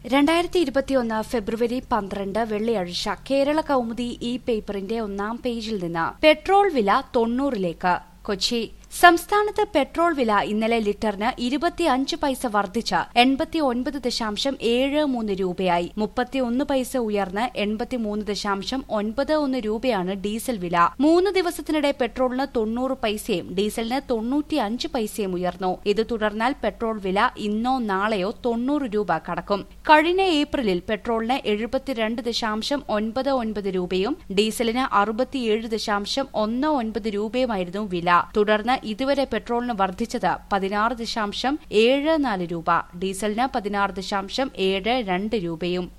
രണ്ടായിരത്തി ഇരുപത്തിയൊന്ന് ഫെബ്രുവരി പന്ത്രണ്ട് വെള്ളിയാഴ്ച കേരള കൗമുദി ഈ പേപ്പറിന്റെ ഒന്നാം പേജിൽ നിന്ന് പെട്രോൾ വില തൊണ്ണൂറിലേക്ക് കൊച്ചി സംസ്ഥാനത്ത് പെട്രോൾ വില ഇന്നലെ ലിറ്ററിന് ഇരുപത്തിയഞ്ച് പൈസ വർദ്ധിച്ച് എൺപത്തി ഒൻപത് ദശാംശം ഏഴ് മൂന്ന് രൂപയായി മുപ്പത്തിയൊന്ന് പൈസ ഉയർന്ന് എൺപത്തിമൂന്ന് ദശാംശം ഒൻപത് ഒന്ന് രൂപയാണ് ഡീസൽ വില മൂന്ന് ദിവസത്തിനിടെ പെട്രോളിന് തൊണ്ണൂറ് പൈസയും ഡീസലിന് തൊണ്ണൂറ്റിയഞ്ച് പൈസയും ഉയർന്നു ഇത് തുടർന്നാൽ പെട്രോൾ വില ഇന്നോ നാളെയോ തൊണ്ണൂറ് രൂപ കടക്കും കഴിഞ്ഞ ഏപ്രിലിൽ പെട്രോളിന് എഴുപത്തിരണ്ട് ദശാംശം ഒൻപത് ഒൻപത് രൂപയും ഡീസലിന് അറുപത്തിയേഴ് ദശാംശം ഒന്ന് ഒൻപത് രൂപയുമായിരുന്നു വില തുടർന്ന് ഇതുവരെ പെട്രോളിന് വർദ്ധിച്ചത് പതിനാറ് ദശാംശം ഏഴ് നാല് രൂപ ഡീസലിന് പതിനാറ് ദശാംശം ഏഴ് രണ്ട് രൂപയും